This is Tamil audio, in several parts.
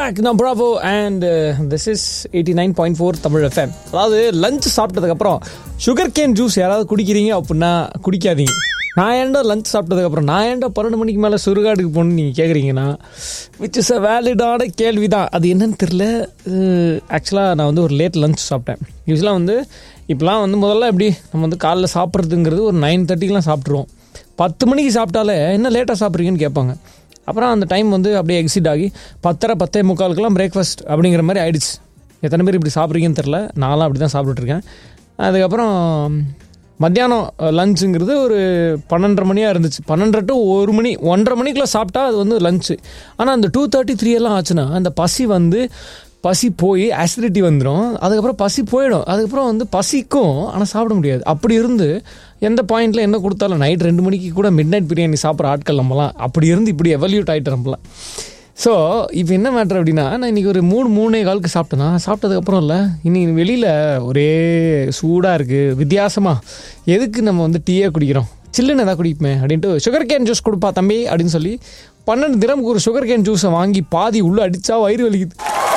பேக் நான் Bravo and this is eighty nine point four Tamil FM அதாவது லஞ்ச் சாப்பிட்டதுக்கப்புறம் சுகர் கேன் ஜூஸ் யாராவது குடிக்கிறீங்க அப்படின்னா குடிக்காதீங்க நான் ஏன்டா லஞ்ச் சாப்பிட்டதுக்கப்புறம் நான் ஏன்டா பன்னெண்டு மணிக்கு மேலே சுருகாடுக்கு போகணும்னு நீங்கள் கேட்குறீங்கன்னா விச் இஸ் அ வேலிடான கேள்வி தான் அது என்னன்னு தெரில ஆக்சுவலாக நான் வந்து ஒரு லேட் லஞ்ச் சாப்பிட்டேன் யூஸ்வலாக வந்து இப்போலாம் வந்து முதல்ல எப்படி நம்ம வந்து காலைல சாப்பிட்றதுங்கிறது ஒரு நைன் தேர்ட்டிக்கெலாம் சாப்பிட்ருவோம் பத்து மணிக்கு சாப்பிட்டாலே என்ன லேட்டாக சாப்பிட்றீங்கன்னு கேட்பாங்க அப்புறம் அந்த டைம் வந்து அப்படியே எக்ஸிட் ஆகி பத்தரை பத்தே முக்காலுக்கெல்லாம் பிரேக்ஃபாஸ்ட் அப்படிங்கிற மாதிரி ஆயிடுச்சு எத்தனை பேர் இப்படி சாப்பிட்றீங்கன்னு தெரில நான்லாம் அப்படி தான் சாப்பிட்டுட்ருக்கேன் அதுக்கப்புறம் மத்தியானம் லஞ்சுங்கிறது ஒரு பன்னெண்டரை மணியாக இருந்துச்சு பன்னெண்டரை டு ஒரு மணி ஒன்றரை மணிக்குள்ள சாப்பிட்டா அது வந்து லஞ்சு ஆனால் அந்த டூ தேர்ட்டி த்ரீ எல்லாம் ஆச்சுன்னா அந்த பசி வந்து பசி போய் ஆசிடிட்டி வந்துடும் அதுக்கப்புறம் பசி போயிடும் அதுக்கப்புறம் வந்து பசிக்கும் ஆனால் சாப்பிட முடியாது அப்படி இருந்து எந்த பாயிண்ட்டில் என்ன கொடுத்தாலும் நைட் ரெண்டு மணிக்கு கூட மிட் நைட் பிரியாணி சாப்பிட்ற ஆட்கள் நம்மலாம் அப்படி இருந்து இப்படி எவல்யூட் ஆகிட்டு நம்மலாம் ஸோ இப்போ என்ன மேட்ரு அப்படின்னா நான் இன்றைக்கி ஒரு மூணு மூணே காலுக்கு சாப்பிட்டேன்னா சாப்பிட்டதுக்கப்புறம் இல்லை இன்னைக்கு வெளியில் ஒரே சூடாக இருக்குது வித்தியாசமாக எதுக்கு நம்ம வந்து டீயே குடிக்கிறோம் சில்லுன்னு எதாவது குடிப்போமே அப்படின்ட்டு சுகர் கேன் ஜூஸ் கொடுப்பா தம்பி அப்படின்னு சொல்லி பன்னெண்டு தினமுக்கு ஒரு சுகர் கேன் ஜூஸை வாங்கி பாதி உள்ளே அடித்தா வயிறு வலிக்குது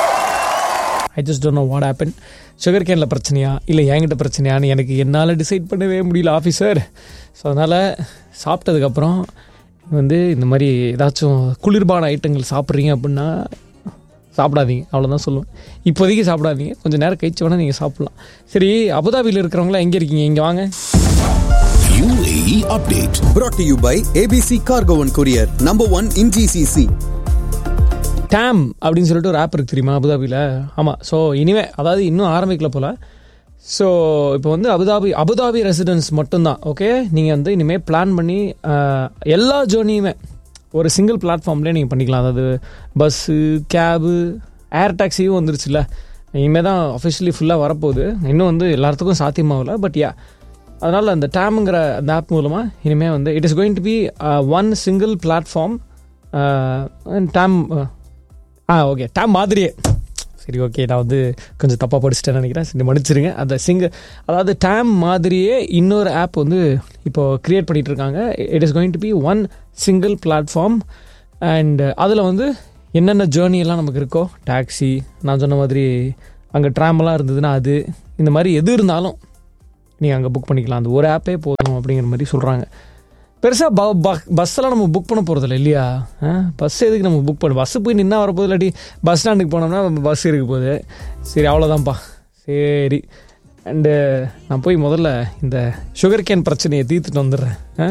I just don't know what happen sugar கேனில் பிரச்சனையா இல்லை என்கிட்ட பிரச்சனையான்னு எனக்கு என்னால் டிசைட் பண்ணவே முடியல ஆஃபீஸர் ஸோ அதனால் சாப்பிட்டதுக்கப்புறம் வந்து இந்த மாதிரி ஏதாச்சும் குளிர்பான ஐட்டங்கள் சாப்பிட்றீங்க அப்படின்னா சாப்பிடாதீங்க அவ்வளோதான் சொல்லுவேன் இப்போதைக்கு சாப்பிடாதீங்க கொஞ்சம் நேரம் கழிச்சு வேணால் நீங்கள் சாப்பிட்லாம் சரி அபுதாபியில் இருக்கிறவங்களாம் எங்கே இருக்கீங்க இங்கே வாங்க UAE update. brought to you by ABC Cargo and Courier, number one in GCC. TAMM அப்படின்னு சொல்லிட்டு ஒரு ஆப் இருக்கு தெரியுமா அபுதாபியில் ஆமாம் ஸோ இனிமே அதாவது இன்னும் ஆரம்பிக்கல போல் ஸோ இப்போ வந்து அபுதாபி அபுதாபி ரெசிடென்ஸ் மட்டும்தான் ஓகே நீங்கள் வந்து இனிமேல் பிளான் பண்ணி ஆஹ், எல்லா ஜேர்னியுமே ஒரு சிங்கிள் பிளாட்ஃபார்ம்லேயே நீங்கள் பண்ணிக்கலாம் அதாவது பஸ்ஸு கேபு ஏர் டாக்ஸியும் வந்துருச்சுல்ல இனிமேல் தான் அஃபிஷியலி ஃபுல்லாக வரப்போகுது இன்னும் வந்து எல்லாத்துக்கும் சாத்தியமாகல பட் யா அதனால் அந்த டேமுங்கிற அந்த ஆப் மூலமாக இனிமேல் வந்து it is going to be one single platform TAMM ஆ ஓகே டேம் மாதிரியே சரி ஓகே நான் வந்து கொஞ்சம் தப்பாக படிச்சுட்டேன்னு நினைக்கிறேன் சரி மன்னிச்சிருங்க அந்த சிங்க அதாவது டேம் மாதிரியே இன்னொரு ஆப் வந்து இப்போ க்ரியேட் பண்ணிட்டு இருக்காங்க it is going to be one single platform and அதில் வந்து என்னென்ன journey எல்லாம் நமக்கு இருக்கோ டாக்ஸி நான் சொன்ன மாதிரி அங்கே ட்ராமெல்லாம் இருந்ததுன்னா அது இந்த மாதிரி எது இருந்தாலும் நீங்கள் அங்கே புக் பண்ணிக்கலாம் அந்த ஒரு ஆப்பே போதும் அப்படிங்கிற மாதிரி சொல்கிறாங்க பெருசாக ப ப- பஸ்ஸெல்லாம் நம்ம புக் பண்ண போகிறதில்ல இல்லையா பஸ் எதுக்கு நம்ம புக் பண்ண பஸ்ஸு போய் நின்னா வரப்போகுது இல்லாட்டி பஸ் ஸ்டாண்டுக்கு போனோம்னா பஸ் இருக்க போகுது சரி அவ்வளோதான்ப்பா சரி அண்டு நான் போய் முதல்ல இந்த சுகர் கேன் பிரச்சனையை தீர்த்துட்டு வந்துடுறேன் ஆ